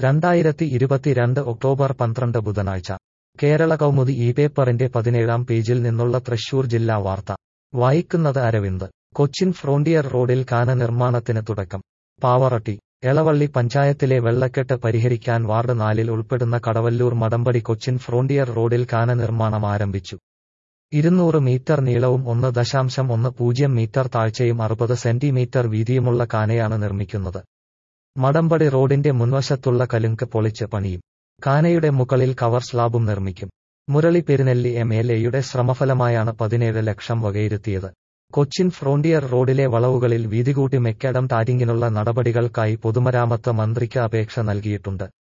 രണ്ടായിരത്തി ഇരുപത്തിരണ്ട് ഒക്ടോബർ പന്ത്രണ്ട് ബുധനാഴ്ച കേരള കൗമുദി ഈ പേപ്പറിന്റെ പതിനേഴാം പേജിൽ നിന്നുള്ള തൃശൂർ ജില്ലാ വാർത്ത വായിക്കുന്നത് അരവിന്ദ് കൊച്ചിൻ ഫ്രോണ്ടിയർ റോഡിൽ കാന നിർമ്മാണത്തിന് തുടക്കം പാവറട്ടി എളവള്ളി പഞ്ചായത്തിലെ വെള്ളക്കെട്ട് പരിഹരിക്കാൻ വാർഡ് നാലിൽ ഉൾപ്പെടുന്ന കടവല്ലൂർ മടമ്പടി കൊച്ചിൻ ഫ്രോണ്ടിയർ റോഡിൽ കാന നിർമ്മാണം ആരംഭിച്ചു ഇരുന്നൂറ് മീറ്റർ നീളവും ഒന്ന് ദശാംശം ഒന്ന് പൂജ്യം മീറ്റർ താഴ്ചയും അറുപത് സെന്റിമീറ്റർ വീതിയുമുള്ള കാനയാണ് നിർമ്മിക്കുന്നത് മടമ്പടി റോഡിന്റെ മുൻവശത്തുള്ള കലുങ്ക് പൊളിച്ച് പണിയും കാനയുടെ മുകളിൽ കവർ സ്ലാബും നിർമ്മിക്കും മുരളി പെരുന്നെല്ലി എം എൽ എയുടെ ശ്രമഫലമായാണ് പതിനേഴ് ലക്ഷം വകയിരുത്തിയത് കൊച്ചിൻ ഫ്രോണ്ടിയർ റോഡിലെ വളവുകളിൽ വീതികൂട്ടി മെക്കഡം ടാരിങ്ങിനുള്ള നടപടികൾക്കായി പൊതുമരാമത്ത് മന്ത്രിക്ക് അപേക്ഷ നൽകിയിട്ടുണ്ട്